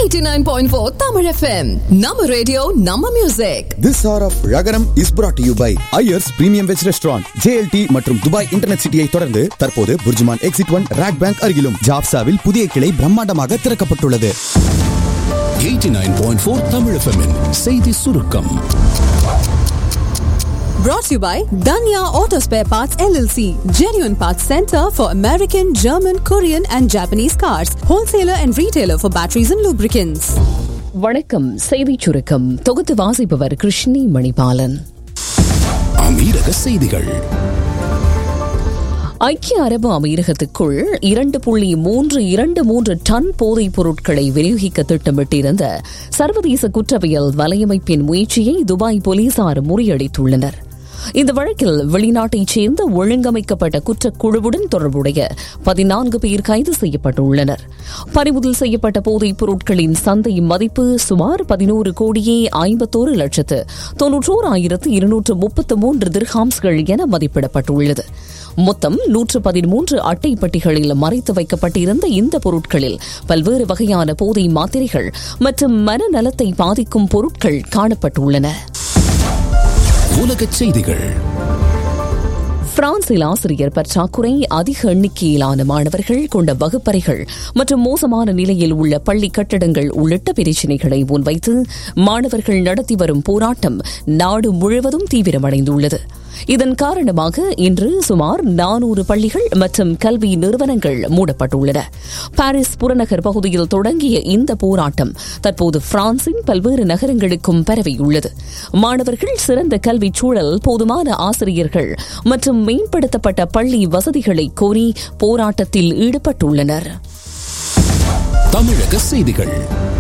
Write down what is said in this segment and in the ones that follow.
89.4 Tamil FM. Nama radio, Nama music. This hour of Ragaram is brought to you by Ayers Premium Veg Restaurant, JLT மற்றும் Dubai internet சிட்டியை தொடர்ந்து தற்போது Burjuman exit one RAK bank அருகிலும் ஜாப்சாவில் புதிய கிளை பிரம்மாண்டமாக திறக்கப்பட்டுள்ளது 89.4 Tamil FM -இன் செய்தி சுருக்கம் Brought to you by Danya Auto Spare Parts LLC. Genuine Parts Center for American, German, Korean and Japanese cars. Wholesaler and retailer for batteries and lubricants. வணக்கம் செய்திச் சுருக்கம் தொகுத்து வாசிப்பவர் கிருஷ்ணி மணிபாலன் அமீரக செய்திகள் ஐக்கிய அரபு அமீரகத்துக்குள் இரண்டு புள்ளி மூன்று இரண்டு மூன்று டன் போதைப் பொருட்களை விநியோகிக்க திட்டமிட்டிருந்த சர்வதேச குற்றவியல் வலையமைப்பின் முயற்சியை துபாய் போலீசார் முறியடித்துள்ளனர் இந்த வழக்கில் வெளிநாட்டைச் சேர்ந்த ஒழுங்கமைக்கப்பட்ட குற்றக்குழுவுடன் தொடர்புடைய பதினான்கு பேர் கைது செய்யப்பட்டுள்ளனர் பறிமுதல் செய்யப்பட்ட போதைப் பொருட்களின் சந்தை மதிப்பு சுமார் பதினோரு கோடியே ஐம்பத்தோரு லட்சத்து தொன்னூற்றோர் ஆயிரத்து இருநூற்று முப்பத்து மூன்று திர்ஹாம்ஸ்கள் என மதிப்பிடப்பட்டுள்ளது மொத்தம் நூற்று பதிமூன்று அட்டை பெட்டிகளில் மறைத்து வைக்கப்பட்டிருந்த இந்த பொருட்களில் பல்வேறு வகையான போதை மாத்திரைகள் மற்றும் மனநலத்தை பாதிக்கும் பொருட்கள் காணப்பட்டுள்ளன உலகச் செய்திகள் பிரான்சில் ஆசிரியர் பற்றாக்குறை அதிக எண்ணிக்கையிலான மாணவர்கள் கொண்ட வகுப்பறைகள் மற்றும் மோசமான நிலையில் உள்ள பள்ளி கட்டடங்கள் உள்ளிட்ட பிரச்சினைகளை முன்வைத்து மாணவர்கள் நடத்தி வரும் போராட்டம் நாடு முழுவதும் தீவிரமடைந்துள்ளது இதன் காரணமாக இன்று சுமார் நானூறு பள்ளிகள் மற்றும் கல்வி நிறுவனங்கள் மூடப்பட்டுள்ளன பாரிஸ் புறநகர் பகுதியில் தொடங்கிய இந்த போராட்டம் தற்போது பிரான்சின் பல்வேறு நகரங்களுக்கும் பரவியுள்ளது மாணவர்கள் சிறந்த கல்வி சூழல் போதுமான ஆசிரியர்கள் மற்றும் மேம்படுத்தப்பட்ட பள்ளி வசதிகளை கோரி போராட்டத்தில் ஈடுபட்டுள்ளனர் தமிழக செய்திகள்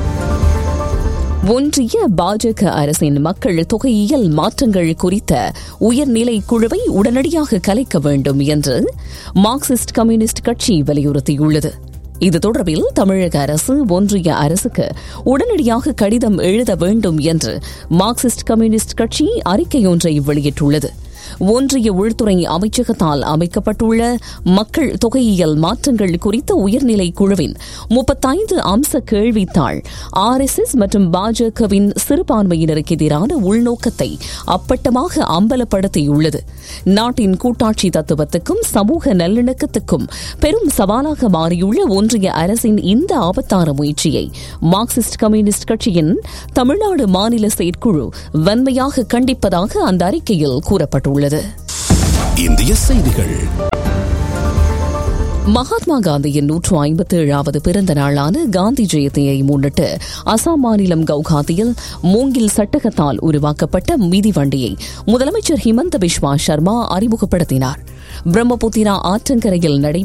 ஒன்றிய பாஜக அரசின் மக்கள் தொகையியல் மாற்றங்கள் குறித்த உயர்நிலை குழுவை உடனடியாக கலைக்க வேண்டும் என்று மார்க்சிஸ்ட் கம்யூனிஸ்ட் கட்சி வலியுறுத்தியுள்ளது இது தொடர்பில் தமிழக அரசு ஒன்றிய அரசுக்கு உடனடியாக கடிதம் எழுத வேண்டும் என்று மார்க்சிஸ்ட் கம்யூனிஸ்ட் கட்சி அறிக்கையொன்றை வெளியிட்டுள்ளது ஒன்றிய உள்துறை அமைச்சகத்தால் அமைக்கப்பட்டுள்ள மக்கள் தொகையியல் மாற்றங்கள் குறித்த உயர்நிலை குழுவின் முப்பத்தைந்து அம்ச கேள்வித்தாள் ஆர் எஸ் எஸ் மற்றும் பாஜகவின் சிறுபான்மையினருக்கு எதிரான உள்நோக்கத்தை அப்பட்டமாக அம்பலப்படுத்தியுள்ளது நாட்டின் கூட்டாட்சி தத்துவத்துக்கும் சமூக நல்லிணக்கத்துக்கும் பெரும் சவாலாக மாறியுள்ள ஒன்றிய அரசின் இந்த ஆபத்தான முயற்சியை மார்க்சிஸ்ட் கம்யூனிஸ்ட் கட்சியின் தமிழ்நாடு மாநில செயற்குழு வன்மையாக கண்டிப்பதாக அந்த அறிக்கையில் கூறப்பட்டுள்ளது இந்திய செய்திகள் மகாத்மா காந்தியின் நூற்று ஐம்பத்தி ஏழாவது பிறந்த நாளான காந்தி ஜெயந்தியை முன்னிட்டு அசாம் மாநிலம் கவுகாத்தியில் மூங்கில் சட்டகத்தால் உருவாக்கப்பட்ட மிதிவண்டியை முதலமைச்சர் ஹிமந்த பிஸ்வா சர்மா அறிமுகப்படுத்தினார் பிரம்மபுத்திரா ஆற்றங்கரையில் நடை